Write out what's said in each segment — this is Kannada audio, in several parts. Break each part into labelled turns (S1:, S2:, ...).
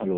S1: ಹಲೋ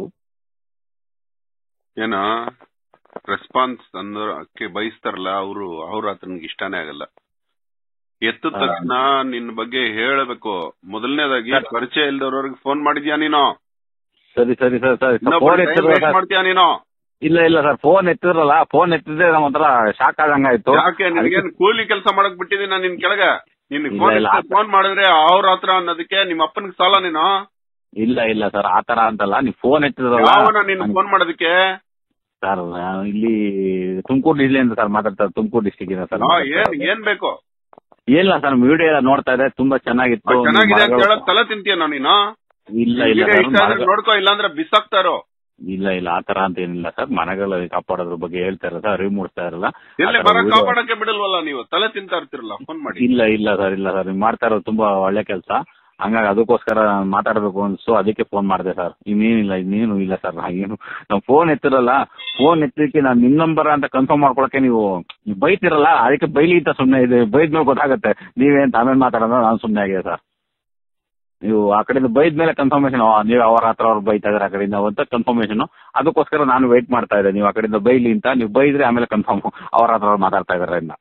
S2: ಏನ ರೆಸ್ಪಾನ್ಸ್ ಅನ್ನೋಕೆ ಬಯಸ್ತಾರಲ್ಲ ಅವರು ಅವ್ರ ಹತ್ರ ನನಗೆ ಇಷ್ಟಾನೇ ಆಗಲ್ಲ ಎತ್ತ
S1: ಹಾ.
S2: ತಕ್ಷಣ ನಿನ್ನ ಬಗ್ಗೆ ಹೇಳಬೇಕು ಮೊದಲನೇದಾಗಿ
S1: ಸರ್.
S2: ಪರಿಚಯ ಇಲ್ದವ್ರವ್ರಿಗೆ ಫೋನ್ ಮಾಡಿದ್ಯಾ ನೀನು
S1: ಸರಿ ಸರಿ ಸರ್ ಸರ್
S2: ಇನ್ನೊಬ್ರು
S1: ಫೋನ್
S2: time
S1: ಎತ್ತಿದ್ರಲ್ಲ
S2: waste
S1: ಸರ್
S2: ಮಾಡ್ತೀಯಾ ನೀನು
S1: ಇಲ್ಲ ಇಲ್ಲ ಸರ್ ಫೋನ್ ಎತ್ತಿದ್ರಲ್ಲ ಫೋನ್ ಎತ್ತಿದ್ರೆ ನಮ್ಮ ಒಂಥರ ಶಾಕ್ ಆದಂಗಾಯ್ತು
S2: ಯಾಕೆ ನಿನ್ಗೇನ್ ಕೂಲಿ ಕೆಲಸ ಮಾಡಕ್ ಬಿಟ್ಟಿದೀನಿ ನಿನ್ ಕೆಳಗೆ ನಿನ್
S1: ಇಲ್ಲ,
S2: ಫೋನ್
S1: ಇಲ್ಲ.
S2: ಫೋನ್ ಮಾಡಿದ್ರೆ ಅವ್ರ ಹತ್ರ ಅನ್ನೋದಕ್ಕೆ ನಿಮ್ಮ ಅಪ್ಪನಿಗೆ ಸಾಲ ನೀನು
S1: ಇಲ್ಲ ಇಲ್ಲ ಸರ್ ಆತರ ಅಂತಲ್ಲ ನೀವು ಫೋನ್ ಎತ್ತಿದ್ರಲ್ಲ
S2: ಯಾವನ ನಿನ್ ಫೋನ್ ಮಾಡೋದಕ್ಕೆ
S1: ಸರ್ ನಾನು ಇಲ್ಲಿ ತುಮಕೂರು ಜಿಲ್ಲೆಯಿಂದ ಸರ್ ಮಾತಾಡ್ತಾರೆ ತುಮಕೂರು ಡಿಸ್ಟಿಕ್ ಇಂದ ಸರ್
S2: ನಾ ಏನ್ ಏನ್ ಬೇಕು
S1: ಇಲ್ಲ ಸರ್ ವಿಡಿಯೋ ಎಲ್ಲ ನೋಡ್ತಾ ಇದೆ ತುಂಬಾ ಚೆನ್ನಾಗಿತ್ತು
S2: ಚೆನ್ನಾಗಿದೆ ಅಂತ
S1: ಮರಗಳು-
S2: ಹೇಳಕ್ ತಲೆ ತಿಂತೀಯ ನೀನು
S1: ಇಲ್ಲ ಇಲ್ಲ
S2: ವಿಡಿಯೋ
S1: ಸರ್
S2: ಇಷ್ಟ ಆದ್ರೆ
S1: ಮರಗಳು-
S2: ನೋಡ್ಕೋ ಇಲ್ಲಾಂದ್ರೆ ಬಿಸಾಕ್ತಾರೋ
S1: ಇಲ್ಲ ಇಲ್ಲ ಆತರ ಅಂತ ಏನಿಲ್ಲ ಸರ್ ಮರಗಳ ಕಾಪಾಡೋದ್ರ ಬಗ್ಗೆ ಹೇಳ್ತಾ ಇರಲ್ಲ ಸರ್ ಅರಿವು ಮೂಡಿಸ್ತಾ ಇರಲ್ಲ
S2: ಎಲ್ಲಿ
S1: ಆ ಥರ
S2: ಮರ
S1: video-
S2: ಕಾಪಾಡಕ್ಕೆ ಬಿಡಲ್ವಲ್ಲ ನೀವು ತಲೆ ತಿಂತಾ ಇರ್ತಿರಲ್ಲ ಫೋನ್ ಮಾಡಿ
S1: ಇಲ್ಲ ಇಲ್ಲ ಸರ್ ಇಲ್ಲ ಸರ್ ನೀವು ಮಾಡ್ತಾ ಇರೋದು ತುಂಬಾ ಒಳ್ಳೆ ಕೆಲಸ ಹಂಗಾಗಿ ಅದಕ್ಕೋಸ್ಕರ ನಾನ್ ಮಾತಾಡ್ಬೇಕು ಅನ್ಸು ಅದಕ್ಕೆ ಫೋನ್ ಮಾಡಿದೆ ಸರ್ ಇನ್ನೇನಿಲ್ಲ ಇನ್ನೇನು ಇಲ್ಲ ಸರ್ ಏನು ನಾವು ಫೋನ್ ಎತ್ತಿರಲ್ಲ ಫೋನ್ ಎತ್ತಲಿಕ್ಕೆ ನಾನು ನಿಮ್ ನಂಬರ್ ಅಂತ ಕನ್ಫರ್ಮ್ ಮಾಡ್ಕೊಳಕ್ಕೆ ನೀವು ನೀವು ಬೈತಿರಲ್ಲ ಅದಕ್ಕೆ ಬೈಲಿ ಅಂತ ಸುಮ್ಮನೆ ಇದೆ ಬೈದ್ಮೇಲೆ ಗೊತ್ತಾಗುತ್ತೆ ನೀವೇನ್ ಆಮೇಲೆ ಮಾತಾಡೋದು ನಾನು ಸುಮ್ಮನೆ ಆಗಿದೆ ಸರ್ ನೀವು ಆ ಕಡೆಯಿಂದ ಬೈದ ಮೇಲೆ ಕನ್ಫರ್ಮೇಶನ್ ನೀವು ಅವರ ಹತ್ರ ಅವ್ರು ಬೈತಾ ಇದಾರೆ ಆ ಕಡೆಯಿಂದ ಅಂತ ಕನ್ಫರ್ಮೇಶನ್ ಅದಕ್ಕೋಸ್ಕರ ನಾನು ವೆಯ್ಟ್ ಮಾಡ್ತಾ ಇದ್ದೆ ನೀವು ಆ ಕಡೆಯಿಂದ ಬೈಲಿ ಅಂತ ನೀವು ಬೈದ್ರೆ ಆಮೇಲೆ ಕನ್ಫರ್ಮ್ ಅವ್ರ ಹತ್ರ ಅವ್ರು ಮಾತಾಡ್ತಾ ಇದಾರೆ ಇನ್ನ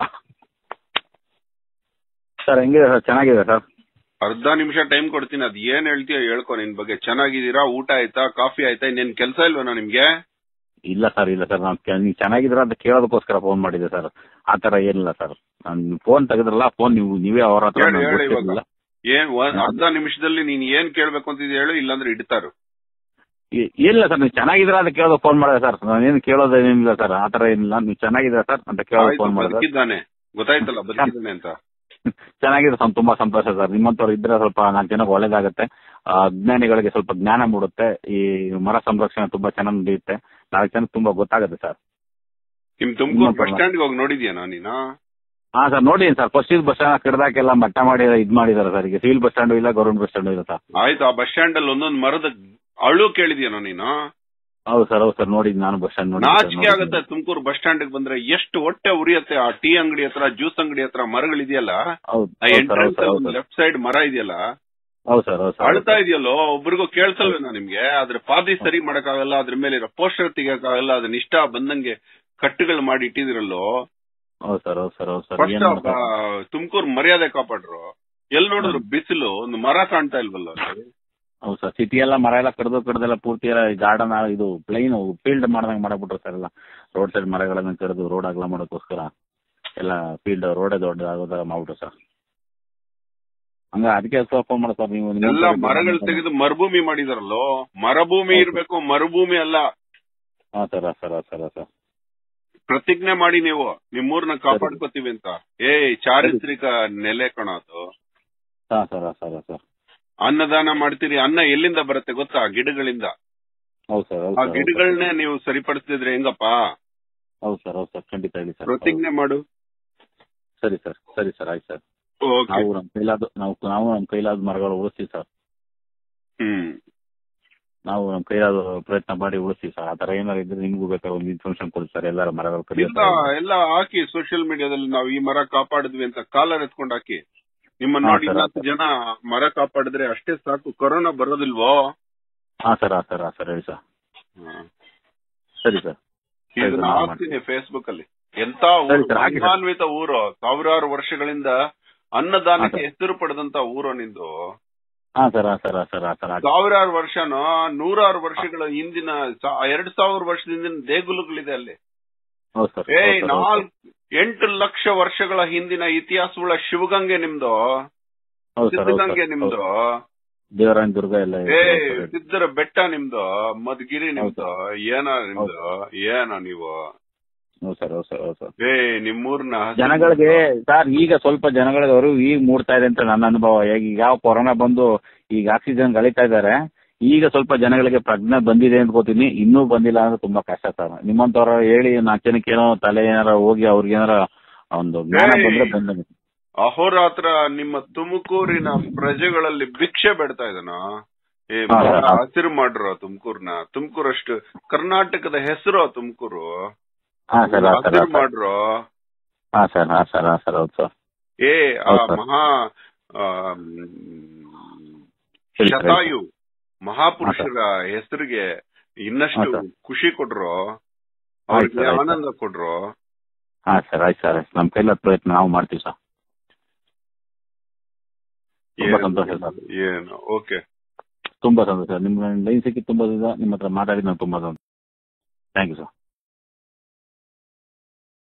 S1: ಸರ್ ಹೆಂಗಿದೆ ಸರ್ ಚೆನ್ನಾಗಿದೆ ಸರ್
S2: ಅರ್ಧ ನಿಮಿಷ ಟೈಮ್ ಕೊಡ್ತೀನಿ ಅದ್ ಏನ್ ಹೇಳ್ತೀಯ ಹೇಳ್ಕೊ ನಿನ್ ಬಗ್ಗೆ ಚೆನ್ನಾಗಿದ್ದೀರಾ ಊಟ ಆಯ್ತಾ ಕಾಫಿ ಆಯ್ತಾ ಇನ್ನೇನ್ ಕೆಲ್ಸ ಇಲ್ವೇನಾ ನಿಮ್ಗೆ
S1: ಇಲ್ಲ ಸರ್ ಇಲ್ಲ ಸರ್ ನಾನು ನೀವು ಚೆನ್ನಾಗಿದ್ದೀರಾ ಅಂತ ಕೇಳೋದಕ್ಕೋಸ್ಕರ ಫೋನ್ ಮಾಡಿದ್ದೆ ಸರ್ ಆ ಥರ ಏನಿಲ್ಲ ಸರ್ ನಾನು ಫೋನ್ ತೆಗೆದ್ರಲ್ಲ ಫೋನ್ ನೀವು ನೀವೇ ಅವ್ರ ಹತ್ರ
S2: ಹೇಳು,
S1: ನಂಗೆ
S2: ಹೇಳು ಇವಾಗ.
S1: ಗೊತ್ತಿರ್ಲಿಲ್ಲ.
S2: ಏನ್ ಒಂದ್ ಅರ್ಧ ನಿಮಿಷದಲ್ಲಿ ನೀನ್ ಏನ್ ಕೇಳ್ಬೇಕು ಅಂತಿದ್ಯ ಹೇಳು ಇಲ್ಲಾಂದ್ರೆ ಇಡ್ತಾರು
S1: ಇ- ಇಲ್ಲ ಸರ್ ನೀವು ಚೆನ್ನಾಗಿದ್ದೀರಾ ಅಂತ ಕೇಳೋದು ಫೋನ್ ಮಾಡಿದೆ ಸರ್ ನಾನೇನು ಕೇಳೋದೇನಿಲ್ಲ ಸರ್ ಆ ಥರ ಏನಿಲ್ಲ ನೀವು ಚೆನ್ನಾಗಿದ್ದೀರಾ ಸರ್ ಅಂತ ಕೇಳೋದು
S2: ಆಯ್ತು
S1: ಫೋನ್ ಮಾಡಿದೆ
S2: ಬದುಕಿದ್ದಾನೆ ಗೊತ್ತಾಯ್ತಲ್ಲ ಬದುಕಿದ್ದಾನೆ ಅಂತ
S1: ಚೆನ್ನಾಗಿದೆ ಸರ್ ತುಂಬಾ ಸಂತೋಷ ಸರ್ ನಿಮ್ಮಂಥವ್ರು ಇದ್ರೆ ಸ್ವಲ್ಪ ನಾಲ್ಕು ಜನಕ್ಕೆ ಒಳ್ಳೇದಾಗುತ್ತೆ ಆ, ಅಜ್ಞಾನಿಗಳಿಗೆ ಸ್ವಲ್ಪ ಜ್ಞಾನ ಮೂಡುತ್ತೆ ಈ ಮರ ಸಂರಕ್ಷಣೆ ತುಂಬಾ ಚೆನ್ನಾಗಿ ನಡೆಯುತ್ತೆ ನಾಲ್ಕು ಜನಕ್ಕೆ ತುಂಬಾ ಗೊತ್ತಾಗುತ್ತೆ ಸರ್
S2: ನಿಮ್ ತುಮಕೂರು
S1: ಇನ್ನೊಬ್ಬ
S2: ಬಸ್ ಸ್ಟ್ಯಾಂಡ್ ಹೋಗಿ ನೋಡಿದ್ಯಾನ ನೀನು
S1: ಹಾ ಸರ್ ನೋಡಿ ಸರ್ ಫಸ್ಟ್ ಬಸ್ ಸ್ಟ್ಯಾಂಡ್ ಕಡ್ದಾಕೆಲ್ಲ ಮಟ್ಟ ಮಾಡಿ ಇದ್ ಮಾಡಿದಾರೆ ಸರ್ ಈಗ ಸಿವಿಲ್ ಬಸ್ ಸ್ಟ್ಯಾಂಡ್ ಇಲ್ಲ ಗೌರ್ಮೆಂಟ್ ಬಸ್ ಸ್ಟ್ಯಾಂಡ್ ಇಲ್ಲ ಸರ್
S2: ಆಯ್ತು ಆ ಬಸ್ ಸ್ಟ್ಯಾಂಡ್ ಅಲ್ಲಿ ಒಂದೊಂದ್ ಮರದ ಅಳು ಕೇಳಿದ್ಯಾನೋ ನೀನು
S1: ಹೌದು ಸರ್ ಹೌದು ಸರ್ ನೋಡಿದ್ ನಾನು ಬಸ್ ಸ್ಟ್ಯಾಂಡ್ ನೋಡಿ
S2: ನಾಚಿಕೆ ಆಗುತ್ತೆ ತುಮಕೂರು ಬಸ್ ಸ್ಟ್ಯಾಂಡ್ ಬಂದ್ರೆ ಎಷ್ಟು ಹೊಟ್ಟೆ ಉರಿಯತ್ತೆ ಆ ಟೀ ಅಂಗಡಿ ಹತ್ರ ಜ್ಯೂಸ್ ಅಂಗಡಿ ಹತ್ರ ಮರಗಳಿದೆಯಲ್ಲ
S1: ಹೌದು
S2: ಆ
S1: ಹೌದು ಸರ್ ಹೌದು
S2: ಎಂಟ್ರೆನ್ಸ್
S1: ಸರ್ ಹೌದು ಸರ್
S2: ಲೆಫ್ಟ್ ಸೈಡ್ ಮರ ಇದೆಯಲ್ಲ
S1: ಹೌದು ಸರ್ ಹೌದು ಸರ್
S2: ಅಳ್ತಾ ಇದೆಯಲ್ಲೋ ಒಬ್ರಿಗೂ ಕೇಳಿಸಲ್ವೇನೋ ನಿಮ್ಗೆ ಅದ್ರ ಪಾದಿ ಸರಿ ಮಾಡಕ್ಕಾಗಲ್ಲ ಅದ್ರ ಮೇಲೆ ಇರೋ ಪೋಸ್ಟರ್ ತೆಗಿಯಕ್ಕಾಗಲ್ಲ ಅದನ್ನ ಇಷ್ಟ ಬಂದಂಗೆ ಕಟ್ಟುಗಳು ಮಾಡಿ ಇಟ್ಟಿದಿರಲ್ಲೋ
S1: ಹೌದು ಸರ್ ಹೌದು ಸರ್ ಹೌದು ಸರ್
S2: ಫಸ್ಟ್
S1: ಏನ್ ಮಾಡೋದು?
S2: ತುಮಕೂರು ಮರ್ಯಾದೆ ಕಾಪಾಡ್ರು ಎಲ್ ನೋಡಿದ್ರು ಬಿಸಿಲು ಒಂದು ಮರ ಕಾಣ್ತಾ ಇಲ್ವಲ್ಲ ಅಲ್ಲಿ?
S1: ಹೌದು ಸರ್ ಸಿಟಿ ಎಲ್ಲ ಮರ ಎಲ್ಲ ಕಡ್ದು ಕಡ್ದೆಲ್ಲ ಪೂರ್ತಿ ಎಲ್ಲ ಗಾರ್ಡನ್ ಇದು ಪ್ಲೈನ್ ಫೀಲ್ಡ್ ಮಾಡ್ದಂಗೆ ಮಾಡಬಿಟ್ರು ಸರ್ ಎಲ್ಲ ರೋಡ್ ಸೈಡ್ ಮರಗಳನ್ನ ಕಡ್ದು ರೋಡ್ ಅಗಲ ಮಾಡೋಕ್ಕೋಸ್ಕರ ಎಲ್ಲ ಫೀಲ್ಡ್ ರೋಡೇ ದೊಡ್ಡ ಆಗೋದಾಗ ಮಾಡ್ಬಿಟ್ರು ಸರ್ ಹಂಗ ಅದಕ್ಕೆ ಫೋನ್ ಮಾಡಿ ಸರ್ ನೀವು ನಿಮ್ಮ
S2: ಎಲ್ಲ
S1: ಕಡೆ
S2: ಮರಗಳು
S1: ಬಂದು-
S2: ತೆಗೆದು ಮರುಭೂಮಿ ಮಾಡಿದಾರಲ್ಲೋ ಮರುಭೂಮಿ
S1: ಹೌದು.
S2: ಇರ್ಬೇಕು ಮರುಭೂಮಿ ಅಲ್ಲ
S1: ಹಾ ಸರ್ ಹಾ ಸರ್ ಹಾ ಸರ್ ಹಾ ಸರ್
S2: ಪ್ರತಿಜ್ಞೆ ಮಾಡಿ ನೀವು ನಿಮ್ಮೂರ್ನ ಕಾಪಾಡ್ಕೋತೀವಿ ಅಂತ ಏ ಚಾರಿತ್ರಿಕ ನೆಲೆ ಕಣ ಅದು
S1: ಹಾ ಸರ್ ಹಾ ಸರ್ ಹಾ ಸರ್
S2: ಅನ್ನದಾನ ಮಾಡ್ತೀರಿ ಅನ್ನ ಎಲ್ಲಿಂದ ಬರುತ್ತೆ ಗೊತ್ತಾ ಗಿಡಗಳಿಂದ
S1: ಹೌದು ಸರ್ ಹೌದು
S2: ಆ
S1: ಸರ್ ಹೌದು
S2: ಗಿಡಗಳನ್ನೇ ನೀವು ಸರಿಪಡಿಸ್ತಿದ್ರೆ ಹೆಂಗಪ್ಪ
S1: ಹೌದು ಸರ್ ಹೌದು ಸರ್ ಖಂಡಿತ ಹೇಳಿ ಸರ್
S2: ಪ್ರತಿಜ್ಞೆ ಮಾಡು
S1: ಸರಿ ಸರ್ ಸರಿ ಸರ್ ಆಯ್ತು ಸರ್
S2: ಓಕೆ
S1: ನಾವು ನಮ್ಮ ಕೈಲಾದ ನಾವು ನಾವು ನಮ್ಮ ಕೈಲಾದ ಮರಗಳು ಉಳಿಸ್ತೀವಿ ಸರ್
S2: ಹ್ಮ್
S1: ನಾವು ನಮ್ಮ ಕೈಲಾದ ಪ್ರಯತ್ನ ಮಾಡಿ ಉಳಿಸ್ತೀವಿ ಸರ್ ಆ ಥರ ಏನಾರು ಇದ್ರೆ ನಿಮಗೂ ಬೇಕಾದ್ರೆ ಒಂದು ಇನ್ಫಾರ್ಮೇಶನ್ ಕೊಡಿ ಸರ್ ಎಲ್ಲರ ಮರಗಳು
S2: ಇಲ್ಲ
S1: ಕಡಿಯೋದು
S2: ಎಲ್ಲ ಹಾಕಿ ಸೋಷಿಯಲ್ ಮೀಡಿಯಾದಲ್ಲಿ ನಾವು ಈ ಮರ ಕಾಪಾಡಿದ್ವಿ ಅಂತ ಕಾಲರ್ ಎತ್ಕೊಂಡು ಹಾಕಿ ನಿಮ್ಮ
S1: ಹಾ,
S2: ನೋಡಿ
S1: ಸರ್,
S2: ಇನ್ನೊಂದು
S1: ಸರ್.
S2: ಜನ ಮರ ಕಾಪಾಡಿದ್ರೆ ಅಷ್ಟೇ ಸಾಕು ಕೊರೋನಾ ಬರೋದಿಲ್ವೋ
S1: ಹಾಂ ಸರ್ ಹಾಂ ಸರ್ ಹಾಂ ಸರ್ ಹೇಳಿ ಸರ್
S2: ಹ್ಮ್.
S1: ಸರಿ ಸರ್ ಸರಿ,
S2: ಇದನ್ನ
S1: ನಾನು
S2: ಹಾಕ್ತೀನಿ ಫೇಸ್ಬುಕ್ ಅಲ್ಲಿ ಎಂತ
S1: ಸರಿ,
S2: ಊರು
S1: ಸರ್, ಹಾಕಿ ಸರ್.
S2: ಮಹಿಮಾನ್ವಿತ ಊರು ಸಾವಿರಾರು ವರ್ಷಗಳಿಂದ ಅನ್ನದಾನಕ್ಕೆ
S1: ಹಾ, ಸರ್.
S2: ಹೆಸರು ಪಡೆದಂತ ಊರು ನಿಂದು
S1: ಹಾಂ ಸರ್ ಹಾಂ ಸರ್ ಹಾಂ ಸರ್ ಹಾಂ ಸರ್ ಹಾಕಿ
S2: ಸಾವಿರಾರು ವರ್ಷನೋ ನೂರಾರು ವರ್ಷಗಳ ಹಿಂದಿನ ಸಾ- ಎರಡ್ ಸಾವಿರ ವರ್ಷದ ಹಿಂದಿನ ದೇಗುಲಗಳಿದೆ ಅಲ್ಲಿ
S1: ಹೌದು ಸರ್
S2: ಏ
S1: ಹೌದು ಸರ್, ಹೌದು
S2: ನಾಲ್ಕು ಎಂಟು ಲಕ್ಷ ವರ್ಷಗಳ ಹಿಂದಿನ ಇತಿಹಾಸವುಳ್ಳ ಶಿವಗಂಗೆ ನಿಮ್ದು
S1: ಸರ್ ಹೌದು ಸರ್ ಹೌದು
S2: ಸಿದ್ಧಗಂಗೆ
S1: ಸರ್
S2: ನಿಮ್ದು
S1: ದೇವರಾಯನ ದುರ್ಗ ಎಲ್ಲ ಇದೆ
S2: ಏ
S1: ಸರ್, ಹೌದು ಸರ್.
S2: ಸಿದ್ದರ ಬೆಟ್ಟ ನಿಮ್ದು ಮದ್ಗಿರಿ ನಿಮ್ದು ಏನ ನಿಮ್ದು ಏನ ನೀವು
S1: ಹೌದು ಸರ್ ಹೌದು ಸರ್ ಹೌದು ಸರ್
S2: ಏ ನಿಮ್ಮೂರ್ನ ಹಸಿರು-
S1: ಜನಗಳಿಗೆ ಸರ್ ಈಗ ಸ್ವಲ್ಪ ಜನಗಳಿಗೆ ಅವರು ಈಗ ಮೂಡ್ತಾ ಇದೆ ಅಂತ ನನ್ನ ಅನುಭವ ಈಗ ಯಾವ ಕೊರೋನಾ ಬಂದು ಈಗ ಆಕ್ಸಿಜನ್ ಗಳಿತಾ ಇದ್ದಾರೆ ಈಗ ಸ್ವಲ್ಪ ಜನಗಳಿಗೆ ಪ್ರಜ್ಞೆ ಬಂದಿದೆ ಅನ್ಕೋತೀನಿ ಇನ್ನೂ ಬಂದಿಲ್ಲ ಅಂದ್ರೆ ತುಂಬಾ ಕಷ್ಟ ಸರ್ ನಿಮ್ಮಂತವ್ರ ಹೇಳಿ ನಾಲ್ಕು ಜನಕ್ಕೆ ಏನೋ ತಲೆ ಏನಾರ ಹೋಗಿ ಅವ್ರಿಗೆ ಏನಾರ ಒಂದು ಜ್ಞಾನ
S2: ಏಯ್!
S1: ಬಂದ್ರೆ ಬಂದಂಗೆ
S2: ಅಹೋರಾತ್ರ ನಿಮ್ಮ ತುಮಕೂರಿನ ಪ್ರಜೆಗಳಲ್ಲಿ ಭಿಕ್ಷೆ ಬೇಡ್ತಾ ಇದನ ಏ
S1: ಹಾ,
S2: ಮರ
S1: ಹಾ.
S2: ಹಸಿರು ಮಾಡ್ರು ತುಮಕೂರ್ನ ತುಮಕೂರಷ್ಟು ಕರ್ನಾಟಕದ ಹೆಸರು ತುಮಕೂರು
S1: ಹಾ ಸರ್ ಹಾ ಸರ್
S2: ಹಸಿರು ಮಾಡ್ರು
S1: ಹಾ ಸರ್ ಹಾ ಸರ್ ಹಾ ಸರ್ ಹೌದು ಸರ್
S2: ಏ ಆ
S1: ಹೌದ್ ಸರ್.
S2: ಮಹಾ ಆ,
S1: ಹೇಳಿ ಸರ್,
S2: ಶತಾಯು ಮಹಾಪುರುಷರ ಹೆಸರಿಗೆ ಇನ್ನಷ್ಟು
S1: ಹಾ, ಸರ್.
S2: ಖುಷಿ ಕೊಟ್ರು
S1: ಆಯ್ತು
S2: ಅವ್ರಿಗೆ
S1: ಸರ್, ಆಯ್ತು ಸರ್.
S2: ಆನಂದ ಕೊಟ್ರು
S1: ಹಾಂ ಸರ್ ಆಯ್ತು ಸರ್ ನಮ್ಮ ಕೈಲಾದ ಪ್ರಯತ್ನ ನಾವು ಮಾಡ್ತೀವಿ ಸರ್ ತುಂಬಾ
S2: ಏನು-
S1: ಸಂತೋಷ ಸರ್
S2: ಏನು ಓಕೆ
S1: ತುಂಬಾ ಸಂತೋಷ ಸರ್ ನಿಮ್ಮ ಲೈನ್ ಸಿಕ್ಕಿ ತುಂಬಾ ದಿನ ನಿಮ್ಮ ಹತ್ರ ಮಾತಾಡಿ ನಾನು ತುಂಬಾ ಥ್ಯಾಂಕ್ ಯು ಸರ್